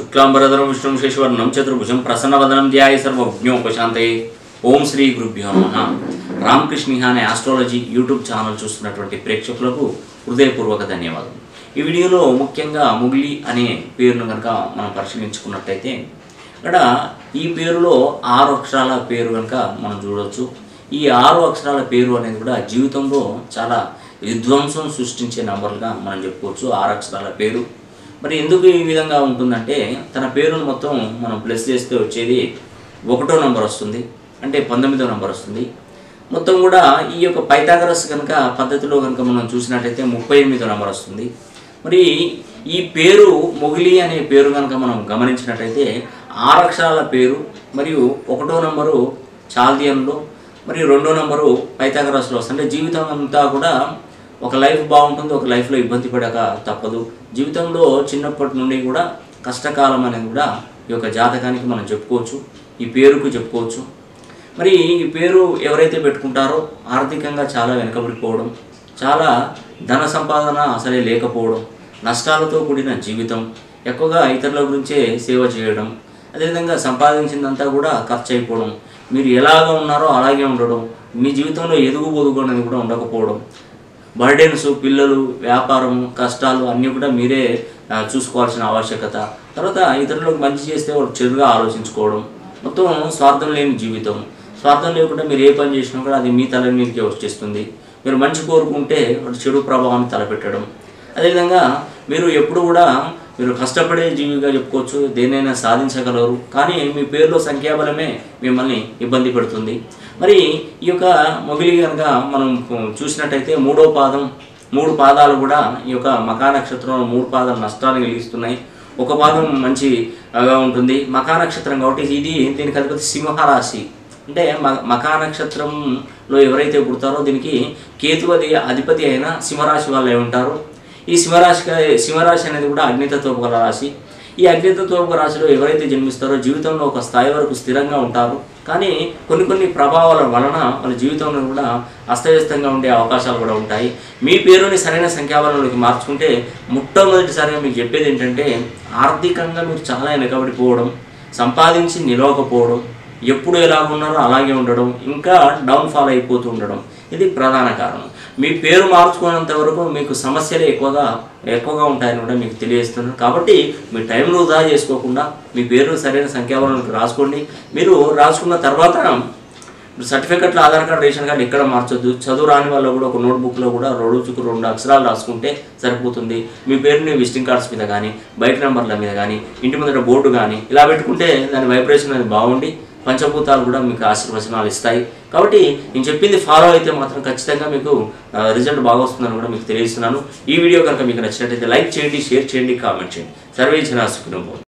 శుక్లాంబరధరం విష్ణుం శశివర్ణం చతుర్భుజం ప్రసన్నవదనం ధ్యాయ సర్వజ్ఞోపశాంతయే ఓం శ్రీ గురుభ్యో నమ రామకృష్ణ అనే ఆస్ట్రాలజీ యూట్యూబ్ ఛానల్ చూస్తున్నటువంటి ప్రేక్షకులకు హృదయపూర్వక ధన్యవాదాలు ఈ వీడియోలో ముఖ్యంగా ముగిలి అనే పేరును కనుక మనం పరిశీలించుకున్నట్టయితే ఇక్కడ ఈ పేరులో ఆరు అక్షరాల పేరు కనుక మనం చూడవచ్చు ఈ ఆరు అక్షరాల పేరు అనేది కూడా జీవితంలో చాలా విధ్వంసం సృష్టించే నంబర్లుగా మనం చెప్పుకోవచ్చు ఆరు అక్షరాల పేరు మరి ఎందుకు ఈ విధంగా ఉంటుందంటే తన పేరును మొత్తం మనం ప్లస్ చేస్తే వచ్చేది ఒకటో నంబర్ వస్తుంది అంటే పంతొమ్మిదో నంబర్ వస్తుంది మొత్తం కూడా ఈ యొక్క పైథాగరస్ కనుక పద్ధతిలో కనుక మనం చూసినట్టయితే ముప్పై ఎనిమిదో నంబర్ వస్తుంది మరి ఈ పేరు మొగిలి అనే పేరు కనుక మనం గమనించినట్టయితే ఆరు అక్షరాల పేరు మరియు ఒకటో నంబరు చాల్దియన్లో మరియు రెండో నంబరు పైథాగరస్లో వస్తుంది అంటే జీవితం అంతా కూడా ఒక లైఫ్ బాగుంటుంది ఒక లైఫ్లో ఇబ్బంది పడక తప్పదు జీవితంలో చిన్నప్పటి నుండి కూడా కష్టకాలం అనేది కూడా ఈ యొక్క జాతకానికి మనం చెప్పుకోవచ్చు ఈ పేరుకు చెప్పుకోవచ్చు మరి ఈ పేరు ఎవరైతే పెట్టుకుంటారో ఆర్థికంగా చాలా వెనుకబడిపోవడం చాలా ధన సంపాదన అసలే లేకపోవడం నష్టాలతో కూడిన జీవితం ఎక్కువగా ఇతరుల గురించే సేవ చేయడం అదేవిధంగా సంపాదించిందంతా కూడా ఖర్చు అయిపోవడం మీరు ఎలాగ ఉన్నారో అలాగే ఉండడం మీ జీవితంలో ఎదుగు పొదుగు అనేది కూడా ఉండకపోవడం బర్డెన్స్ పిల్లలు వ్యాపారం కష్టాలు అన్నీ కూడా మీరే ఆ, చూసుకోవాల్సిన ఆవశ్యకత తర్వాత ఇతరులకు మంచి చేస్తే వాళ్ళు చెడుగా ఆలోచించుకోవడం మొత్తం స్వార్థం లేని జీవితం స్వార్థం లేకుండా మీరు ఏ పని చేసినా కూడా అది మీ తల మీదకే వచ్చేస్తుంది మీరు మంచి కోరుకుంటే వాడు చెడు ప్రభావాన్ని తలపెట్టడం అదేవిధంగా మీరు ఎప్పుడు కూడా మీరు కష్టపడే జీవిగా చెప్పుకోవచ్చు దేనైనా సాధించగలరు కానీ మీ పేరులో సంఖ్యాబలమే మిమ్మల్ని ఇబ్బంది పెడుతుంది మరి ఈ యొక్క మొగిలి కనుక మనం చూసినట్టయితే మూడో పాదం మూడు పాదాలు కూడా ఈ యొక్క మకా నక్షత్రంలో మూడు పాదాలు నష్టాన్ని కలిగిస్తున్నాయి ఒక పాదం మంచిగా ఉంటుంది మకా నక్షత్రం కాబట్టి ఇది దీనికి అధిపతి సింహరాశి అంటే మ మకా నక్షత్రంలో ఎవరైతే పుడతారో దీనికి కేతువది అధిపతి అయిన సింహరాశి వాళ్ళు అయి ఉంటారు ఈ సింహరాశి సింహరాశి అనేది కూడా అగ్నితత్వపు గల రాశి ఈ అగ్నితత్వపు రాశిలో ఎవరైతే జన్మిస్తారో జీవితంలో ఒక స్థాయి వరకు స్థిరంగా ఉంటారు కానీ కొన్ని కొన్ని ప్రభావాల వలన వాళ్ళ జీవితంలో కూడా అస్తవ్యస్తంగా ఉండే అవకాశాలు కూడా ఉంటాయి మీ పేరుని సరైన సంఖ్యాబలంలోకి మార్చుకుంటే మొట్టమొదటిసారిగా మీకు చెప్పేది ఏంటంటే ఆర్థికంగా మీరు చాలా వెనకబడిపోవడం సంపాదించి నిలవకపోవడం ఎప్పుడు ఎలా ఉన్నారో అలాగే ఉండడం ఇంకా డౌన్ఫాల్ అయిపోతూ ఉండడం ఇది ప్రధాన కారణం మీ పేరు మార్చుకున్నంత వరకు మీకు సమస్యలు ఎక్కువగా ఎక్కువగా ఉంటాయని కూడా మీకు తెలియజేస్తున్నాను కాబట్టి మీ టైంను వృధా చేసుకోకుండా మీ పేరు సరైన సంఖ్యాబలానికి రాసుకోండి మీరు రాసుకున్న తర్వాత సర్టిఫికెట్లు ఆధార్ కార్డు రేషన్ కార్డు ఎక్కడ మార్చొద్దు చదువు రాని వాళ్ళు కూడా ఒక నోట్బుక్లో కూడా రోజుకు రెండు అక్షరాలు రాసుకుంటే సరిపోతుంది మీ పేరుని విజిటింగ్ కార్డ్స్ మీద కానీ బయట నెంబర్ల మీద కానీ ఇంటి ముందర బోర్డు కానీ ఇలా పెట్టుకుంటే దాని వైబ్రేషన్ అనేది బాగుండి పంచభూతాలు కూడా మీకు ఆశీర్వచనాలు ఇస్తాయి కాబట్టి నేను చెప్పింది ఫాలో అయితే మాత్రం ఖచ్చితంగా మీకు రిజల్ట్ బాగా వస్తుందని కూడా మీకు తెలియజేస్తున్నాను ఈ వీడియో కనుక మీకు నచ్చినట్లయితే లైక్ చేయండి షేర్ చేయండి కామెంట్ చేయండి సర్వే జనా సుఖినో